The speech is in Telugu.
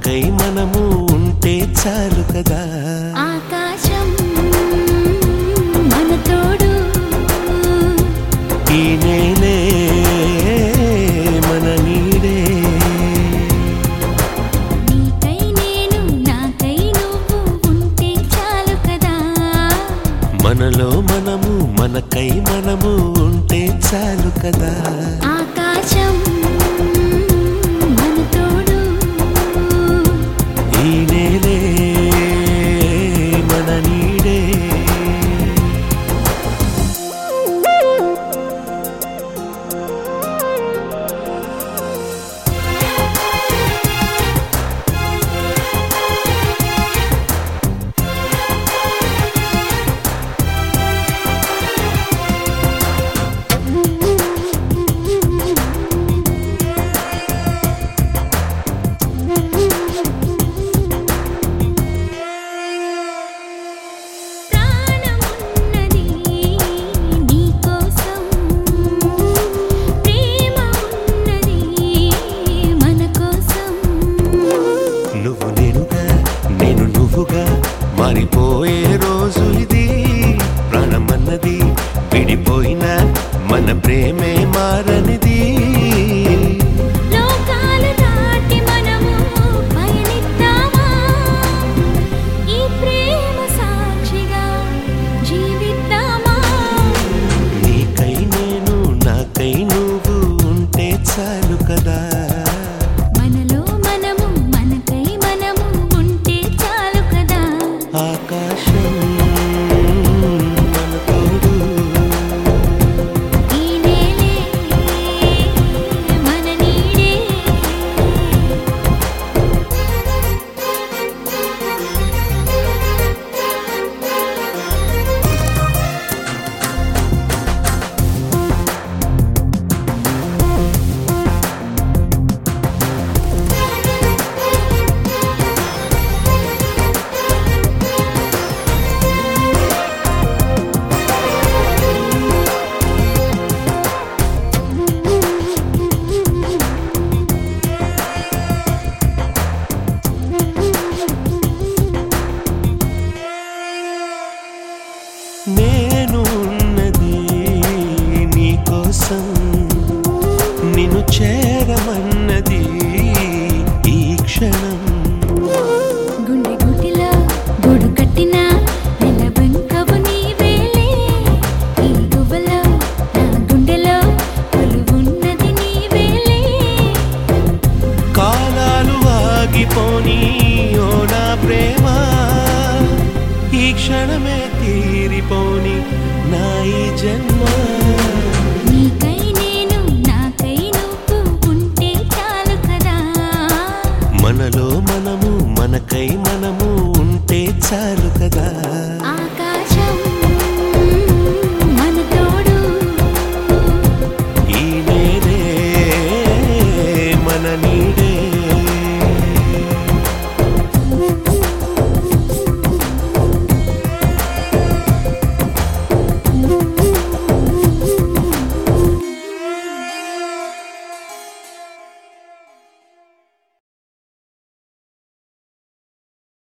మనకై మనము ఉంటే చాలు కదా ఆకాశం మన తోడు ఈ నేలే మన నీడే నీకై నేను నాకై నువ్వు ఉంటే చాలు కదా మనలో మనము మనకై మనము ఉంటే చాలు కదా ఆకాశం మన తోడు ఈ నేలే మన నీడే ప్రాణమున్నది నీకోసం ప్రేమ ఉన్నది మన కోసం నువ్వు నేనుగా నేను నువ్వుగా మారిపోయే రోజు ఇది ప్రాణమన్నది విడిపోయిన మన ప్రేమే మారనిది లోకాలు దాటి మనము పయనిద్దామా ఈ ప్రేమ సాక్షిగా జీవిద్దామా నీకై నేను నాకై నువ్వు ఉంటే చాలు కదా మనలో మనము మనకై మనము ఉంటే చాలు కదా ఆకాశం మన తోడు ఈ నేలే మన నీడే నేను ఉన్నది నీకోసం నిన్ను చేరమన్నది ఈ క్షణం గుండె గుటిలో గూడు కట్టిన నెలబంకవు నీవేలే ఈ గువ్వలో నా గుండెలో కొలువున్నది నీవేలే కాలాలు ఆగిపోని ఓ నా ప్రేమ ఈ క్షణమే తీరిపోని నా ఈ జన్మ నీకై నేను నాకై నువ్వు ఉంటే చాలు కదా మనలో మనము మనకై మనము ఉంటే చాలు కదా ఆ